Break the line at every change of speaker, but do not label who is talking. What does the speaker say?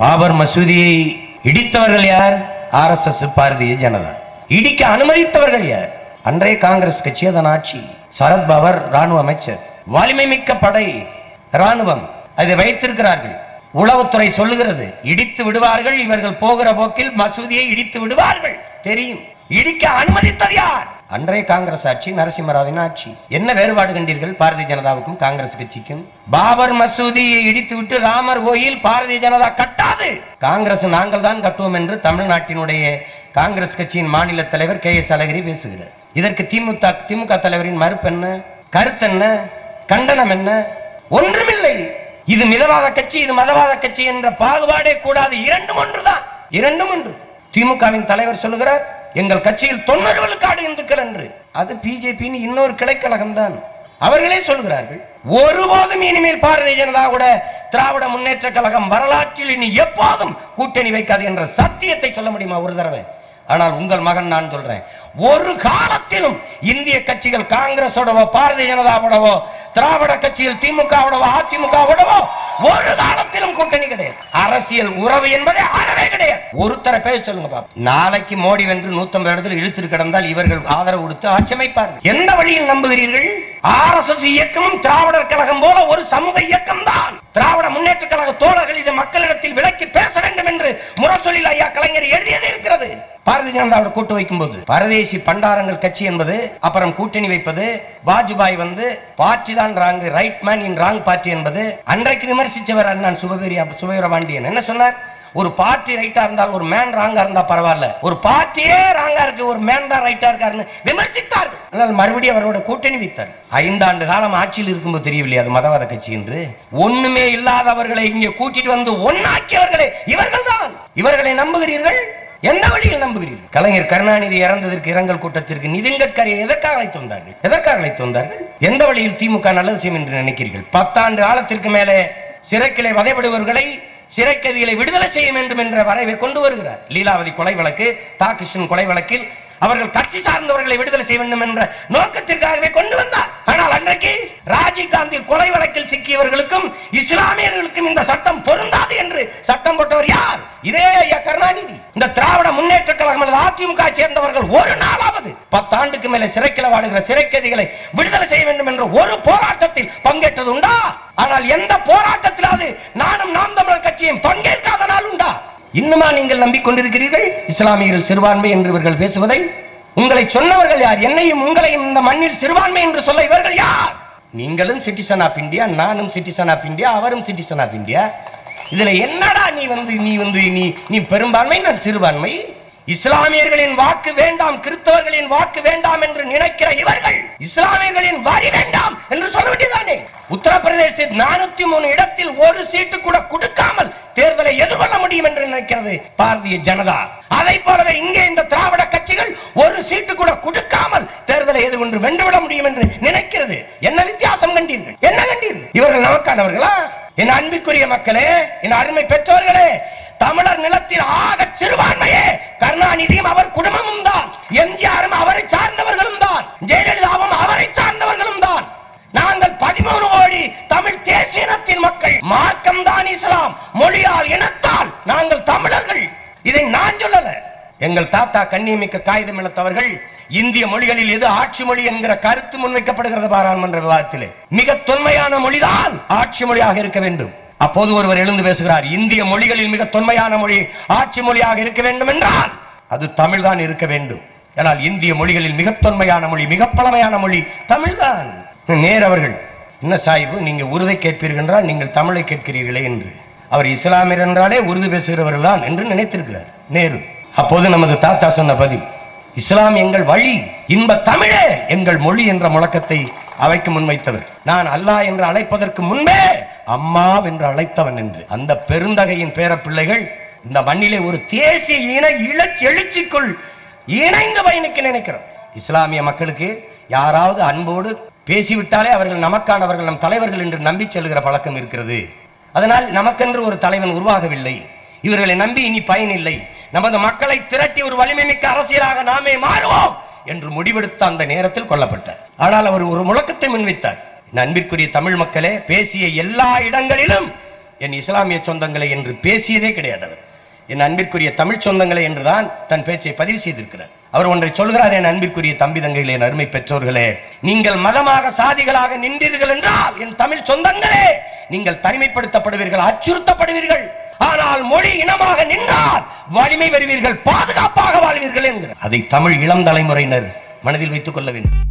பாபர் மசூதியை இடித்தவர்கள் யார் ஆர்எஸ்எஸ் பாரதிய ஜனதா இடிக்க அனுமதித்தவர்கள் யார் அன்றைய காங்கிரஸ் கட்சி அதன் ஆட்சி சரத் பவர் ராணுவ அமைச்சர் வலிமை மிக்க படை ராணுவம் அதை வைத்திருக்கிறார்கள் உளவுத்துறை சொல்லுகிறது இடித்து விடுவார்கள் இவர்கள் போகிற போக்கில் மசூதியை இடித்து விடுவார்கள் தெரியும் இடிக்க அனுமதித்தது யார் அன்றைய காங்கிரஸ் ஆட்சி நரசிம்மராவின் ஆட்சி என்ன வேறுபாடு கண்டீர்கள் பாரதிய ஜனதாவுக்கும் காங்கிரஸ் கட்சிக்கும் பாபர் மசூதியை இடித்து விட்டு ராமர் கோயில் பாரதிய ஜனதா கட்டாது காங்கிரஸ் நாங்கள் தான் கட்டுவோம் என்று தமிழ்நாட்டினுடைய காங்கிரஸ் கட்சியின் மாநில தலைவர் கே எஸ் அழகிரி பேசுகிறார் இதற்கு திமுக திமுக தலைவரின் மறுப்பு என்ன கருத்து என்ன கண்டனம் என்ன ஒன்றுமில்லை இது மிதவாத கட்சி இது மதவாத கட்சி என்ற பாகுபாடே கூடாது இரண்டும் ஒன்றுதான் இரண்டும் ஒன்று திமுகவின் தலைவர் சொல்லுகிறார் எங்கள் கட்சியில் தொண்ணூறு விழுக்காடு இந்துக்கள் என்று அது பிஜேபியின் இன்னொரு கிளைக்கழகம் தான் அவர்களே சொல்கிறார்கள் ஒருபோதும் இனிமேல் பாரதிய ஜனதா கூட திராவிட முன்னேற்ற கழகம் வரலாற்றில் இனி எப்போதும் கூட்டணி வைக்காது என்ற சத்தியத்தை சொல்ல முடியுமா ஒரு தடவை ஆனால் உங்கள் மகன் நான் சொல்றேன் ஒரு காலத்திலும் இந்திய கட்சிகள் காங்கிரஸோடவோ பாரதிய ஜனதாவோடவோ திராவிட கட்சியில் திமுகவோடவோ அதிமுகவோடவோ ஒரு காலத்திலும் கூட்டணி கிடையாது அரசியல் உறவு என்பதே அறவே கிடையாது ஒருத்தரை பேர் சொல்லுங்க பாப்போம் நாளைக்கு மோடி வென்று நூத்தம்பது இடத்துல இழுத்து கிடந்தால் இவர்கள் ஆதரவு கொடுத்து ஆட்சி அமைப்பார்கள் எந்த வழியில் நம்புகிறீர்கள் ஆர் எஸ் எஸ் இயக்கமும் திராவிடர் கழகம் போல ஒரு சமூக இயக்கம் தான் திராவிட முன்னேற்ற கழக தோழர்கள் இதை மக்களிடத்தில் விலக்கி பேச வேண்டும் என்று முரசொலியில் ஐயா கலைஞர் எழுதியது இருக்கிறது பாரதிய ஜனதாவோட கூட்டு வைக்கும் போது பரதேசி பண்டாரங்கள் கட்சி என்பது அப்புறம் கூட்டணி வைப்பது வாஜ்பாய் வந்து பார்ட்டி தான் wrong right man in wrong party என்பது அன்றைக்கு விமர்சிச்சவர் அண்ணன் சுபவீரிய சுபவீரபாண்டியன் என்ன சொன்னார் ஒரு பார்ட்டி ரைட்டா இருந்தால் ஒரு மேன் ராங்கா இருந்தா பரவாயில்ல ஒரு பார்ட்டியே ராங்கா இருக்கு ஒரு மேன் தான் ரைட்டா இருக்காருன்னு விமர்சித்தார்கள் ஆனால் மறுபடியும் அவரோட கூட்டணி வைத்தார் ஐந்தாண்டு காலம் ஆட்சியில் இருக்கும்போது தெரியவில்லை அது மதவாத கட்சி என்று ஒண்ணுமே இல்லாதவர்களை இங்கே கூட்டிட்டு வந்து ஒன்னாக்கியவர்களே இவர்கள் தான் இவர்களை நம்புகிறீர்கள் எந்த வழியில் நம்புகிறீர்கள் கலைஞர் கருணாநிதி இறந்ததற்கு இரங்கல் கூட்டத்திற்கு நிதின் கட்கரியை எதற்காக அழைத்து வந்தார்கள் எதற்காக அழைத்து வந்தார்கள் எந்த வழியில் திமுக நல்லது செய்யும் என்று நினைக்கிறீர்கள் பத்தாண்டு காலத்திற்கு மேலே சிறைக்கிளை வதைபடுபவர்களை சிறைக்கதிகளை விடுதலை செய்ய வேண்டும் என்ற வரைவை கொண்டு வருகிறார் லீலாவதி கொலை வழக்கு தா கிருஷ்ணன் கொலை வழக்கில் அவர்கள் கட்சி சார்ந்தவர்களை விடுதலை செய்ய வேண்டும் என்ற நோக்கத்திற்காகவே கொண்டு வந்தார் ஆனால் அன்றைக்கு ராஜீவ் காந்தி கொலை வழக்கில் சிக்கியவர்களுக்கும் இஸ்லாமியர்களுக்கும் இந்த சட்டம் பொருந்தாது என்று சட்டம் போட்டவர் யார் இதே ஐயா கருணாநிதி இந்த திராவிட முன்னேற்ற கழகம் அல்லது அதிமுக சேர்ந்தவர்கள் ஒரு நாளாவது பத்தாண்டுக்கு மேலே சிறைக்கில வாடுகிற சிறைக்கதிகளை விடுதலை செய்ய வேண்டும் என்ற ஒரு போராட்டத்தில் பங்கேற்றது உண்டா ஆனால் எந்த போராட்டத்திலாவது நானும் நாம் தமிழர் கட்சியும் பங்கேற்காத நாள் உண்டா இன்னுமா நீங்கள் நம்பிக்கொண்டிருக்கிறீர்கள் இஸ்லாமியர்கள் சிறுபான்மை என்று இவர்கள் பேசுவதை உங்களை சொன்னவர்கள் யார் என்னையும் உங்களையும் இந்த மண்ணில் சிறுபான்மை என்று சொல்ல இவர்கள் யார் நீங்களும் சிட்டிசன் ஆஃப் இந்தியா நானும் சிட்டிசன் ஆஃப் இந்தியா அவரும் சிட்டிசன் ஆஃப் இந்தியா இதுல என்னடா நீ வந்து நீ வந்து நீ நீ பெரும்பான்மை நான் சிறுபான்மை இஸ்லாமியர்களின் வாக்கு வேண்டாம் கிறிஸ்தவர்களின் வாக்கு வேண்டாம் என்று நினைக்கிற இவர்கள் இஸ்லாமியர்களின் வரி வேண்டாம் என்று சொல்ல வேண்டியதானே உத்தரப்பிரதேசத்தில் நானூத்தி மூணு இடத்தில் ஒரு சீட்டு கூட கொடுக்காமல் தேர்தலை எதிர்கொள்ள முடியும் என்று நினைக்கிறது பாரதிய ஜனதா அதை போலவே இங்கே இந்த திராவிட கட்சிகள் ஒரு சீட்டு கூட கொடுக்காமல் தேர்தலை எதிர்கொண்டு வென்றுவிட முடியும் என்று நினைக்கிறது என்ன வித்தியாசம் கண்டீர்கள் என்ன கண்டீர்கள் இவர்கள் நமக்கானவர்களா என் அன்பிற்குரிய மக்களே என் அருமை பெற்றோர்களே தமிழர் நிலத்தில் ஆக சிறுபான்மையே கருணாநிதியும் அவர் குடும்பமும் தான் எம்ஜிஆரும் அவரை சார்ந்தவர்களும் தான் ஜெயலலிதாவும் அவரை சார்ந்தவர்களும் தான் நாங்கள் பதிமூணு கோடி தமிழ் தேசிய இனத்தின் மக்கள் மார்க்கம் தான் இஸ்லாம் மொழியால் இனத்தால் நாங்கள் தமிழர்கள் இதை நான் சொல்லல எங்கள் தாத்தா கண்ணியமிக்க காகிதம் இனத்தவர்கள் இந்திய மொழிகளில் எது ஆட்சி மொழி என்கிற கருத்து முன்வைக்கப்படுகிறது பாராளுமன்ற விவாதத்திலே மிக தொன்மையான மொழிதான் ஆட்சி மொழியாக இருக்க வேண்டும் அப்போது ஒருவர் எழுந்து பேசுகிறார் இந்திய மொழிகளில் மிக தொன்மையான மொழி ஆட்சி மொழியாக இருக்க வேண்டும் என்றால் அது தமிழ் தான் இருக்க வேண்டும் ஆனால் இந்திய மொழிகளில் மிக தொன்மையான மொழி மிக பழமையான மொழி தமிழ்தான் நேர் அவர்கள் என்ன சாஹிபு நீங்க உருதை கேட்பீர்கள் என்றால் நீங்கள் தமிழை கேட்கிறீர்களே என்று அவர் இஸ்லாமியர் என்றாலே உருது பேசுகிறவர்கள் தான் என்று நினைத்திருக்கிறார் நேரு அப்போது நமது தாத்தா சொன்ன பதில் இஸ்லாம் எங்கள் வழி இன்ப தமிழே எங்கள் மொழி என்ற முழக்கத்தை அவைக்கு முன்வைத்தவர் நான் அல்லாஹ் என்று அழைப்பதற்கு முன்பே அம்மா என்று அழைத்தவன் என்று அந்த பெருந்தகையின் பேர பிள்ளைகள் இந்த மண்ணிலே ஒரு தேசிய இன இழச்சி எழுச்சிக்குள் இணைந்து பயணிக்க நினைக்கிறோம் இஸ்லாமிய மக்களுக்கு யாராவது அன்போடு பேசிவிட்டாலே அவர்கள் நமக்கானவர்கள் நம் தலைவர்கள் என்று நம்பி செல்கிற பழக்கம் இருக்கிறது அதனால் நமக்கென்று ஒரு தலைவன் உருவாகவில்லை இவர்களை நம்பி இனி பயனில்லை நமது மக்களை திரட்டி ஒரு வலிமை மிக்க அரசியலாக நாமே மாறுவோம் என்று முடிவெடுத்த அந்த நேரத்தில் கொல்லப்பட்டார் ஆனால் அவர் ஒரு முழக்கத்தை முன்வைத்தார் என் அன்பிற்குரிய தமிழ் மக்களே பேசிய எல்லா இடங்களிலும் என் இஸ்லாமிய சொந்தங்களை என்று பேசியதே கிடையாது அவர் என் அன்பிற்குரிய தமிழ் சொந்தங்களே என்றுதான் தன் பேச்சை பதிவு செய்திருக்கிறார் அவர் ஒன்றை சொல்கிறார் என் அன்பிற்குரிய தம்பி தங்கைகளே என் அருமை பெற்றோர்களே நீங்கள் மதமாக சாதிகளாக நின்றீர்கள் என்றால் என் தமிழ் சொந்தங்களே நீங்கள் தனிமைப்படுத்தப்படுவீர்கள் அச்சுறுத்தப்படுவீர்கள் ஆனால் மொழி இனமாக நின்றால் வலிமை வருவீர்கள் பாதுகாப்பாக வாழ்வீர்கள் என்கிறார் அதை தமிழ் இளம் தலைமுறையினர் மனதில் வைத்துக் கொள்ள வேண்டும்